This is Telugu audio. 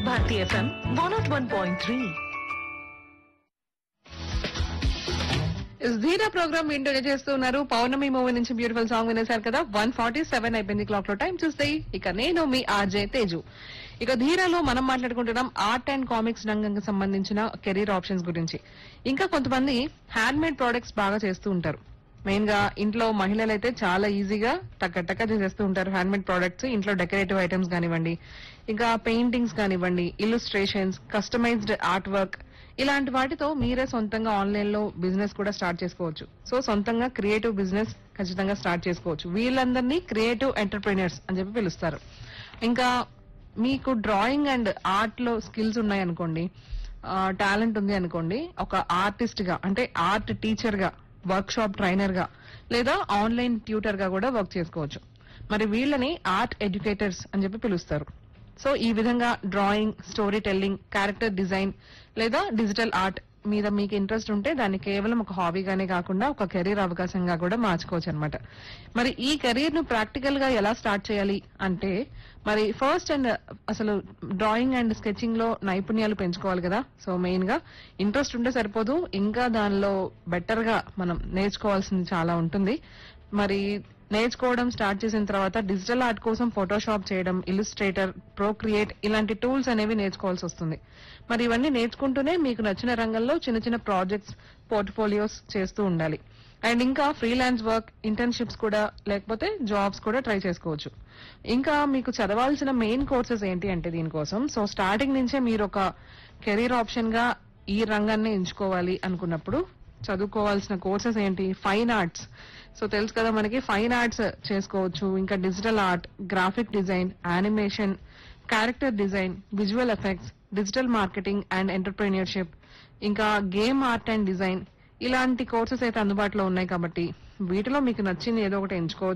Bharati FM one not one point three Dheera program వింటూనే చేస్తున్నారు పౌర్ణమి మూవీ నుంచి బ్యూటిఫుల్ సాంగ్ వినేశారు కదా వన్ ఫార్టీ సెవెన్ అయిపోయింది క్లాక్ లో టైం చూస్తే ఇక నేను మీ ఆర్జే తేజు ఇక ధీరాలో మనం మాట్లాడుకుంటున్నాం ఆర్ట్ అండ్ కామిక్స్ రంగంకి సంబంధించిన కెరీర్ ఆప్షన్స్ గురించి ఇంకా కొంతమంది హ్యాండ్ మేడ్ ప్రొడక్ట్స్ బాగా చేస్తూ ఉంటారు మెయిన్ గా ఇంట్లో మహిళలు అయితే చాలా ఈజీగా టక్క టక్క చేసేస్తూ ఉంటారు హ్యాండ్ మేడ్ ప్రొడక్ట్స్ ఇంట్లో డెకరేటివ్ ఐటమ్స్ కానివ్వండి ఇంకా పెయింటింగ్స్ కానివ్వండి ఇల్లుస్ట్రేషన్స్ కస్టమైజ్డ్ ఆర్ట్ వర్క్ ఇలాంటి వాటితో మీరే సొంతంగా ఆన్లైన్ లో బిజినెస్ కూడా స్టార్ట్ చేసుకోవచ్చు సో సొంతంగా క్రియేటివ్ బిజినెస్ ఖచ్చితంగా స్టార్ట్ చేసుకోవచ్చు వీళ్ళందరినీ క్రియేటివ్ ఎంటర్ప్రీనర్స్ అని చెప్పి పిలుస్తారు ఇంకా మీకు డ్రాయింగ్ అండ్ ఆర్ట్ లో స్కిల్స్ ఉన్నాయనుకోండి టాలెంట్ ఉంది అనుకోండి ఒక ఆర్టిస్ట్ గా అంటే ఆర్ట్ టీచర్ గా వర్క్ షాప్ ట్రైనర్ గా లేదా ఆన్లైన్ ట్యూటర్ గా కూడా వర్క్ చేసుకోవచ్చు మరి వీళ్ళని ఆర్ట్ ఎడ్యుకేటర్స్ అని చెప్పి పిలుస్తారు సో ఈ విధంగా drawing storytelling character design లేదా డిజిటల్ ఆర్ట్ మీద మీకు ఇంట్రెస్ట్ ఉంటే దాన్ని కేవలం ఒక హాబీగానే కాకుండా ఒక కెరీర్ అవకాశంగా కూడా మార్చుకోవచ్చు అనమాట మరి ఈ కెరీర్ ను ప్రాక్టికల్ గా ఎలా స్టార్ట్ చేయాలి అంటే మరి ఫస్ట్ అండ్ అసలు డ్రాయింగ్ అండ్ స్కెచింగ్ లో నైపుణ్యాలు పెంచుకోవాలి కదా సో మెయిన్ గా ఇంట్రెస్ట్ ఉంటే సరిపోదు ఇంకా దానిలో బెటర్ గా మనం నేర్చుకోవాల్సింది చాలా ఉంటుంది మరి నేర్చుకోవడం స్టార్ట్ చేసిన తర్వాత డిజిటల్ ఆర్ట్ కోసం ఫోటోషాప్ చేయడం ఇలిస్ట్రేటర్ ప్రోక్రియేట్ ఇలాంటి టూల్స్ అనేవి నేర్చుకోవాల్సి వస్తుంది మరి ఇవన్నీ నేర్చుకుంటూనే మీకు నచ్చిన రంగంలో చిన్న చిన్న ప్రాజెక్ట్స్ పోర్ట్ఫోలియోస్ చేస్తూ ఉండాలి అండ్ ఇంకా ఫ్రీలాన్స్ వర్క్ ఇంటర్న్షిప్స్ కూడా లేకపోతే జాబ్స్ కూడా ట్రై చేసుకోవచ్చు ఇంకా మీకు చదవాల్సిన మెయిన్ కోర్సెస్ ఏంటి అంటే దీనికోసం సో స్టార్టింగ్ నుంచే మీరు ఒక కెరీర్ ఆప్షన్ గా ఈ రంగాన్ని ఎంచుకోవాలి అనుకున్నప్పుడు చదువుకోవాల్సిన కోర్సెస్ ఏంటి ఫైన్ ఆర్ట్స్ సో తెలుసు కదా మనకి ఫైన్ ఆర్ట్స్ చేసుకోవచ్చు ఇంకా digital art graphic design animation character design visual effects digital marketing and entrepreneurship ఇంకా గేమ్ ఆర్ట్ అండ్ డిజైన్ ఇలాంటి కోర్సెస్ అయితే అందుబాటులో ఉన్నాయి కాబట్టి వీటిలో మీకు నచ్చింది ఏదో ఒకటి ఎంచుకోవచ్చు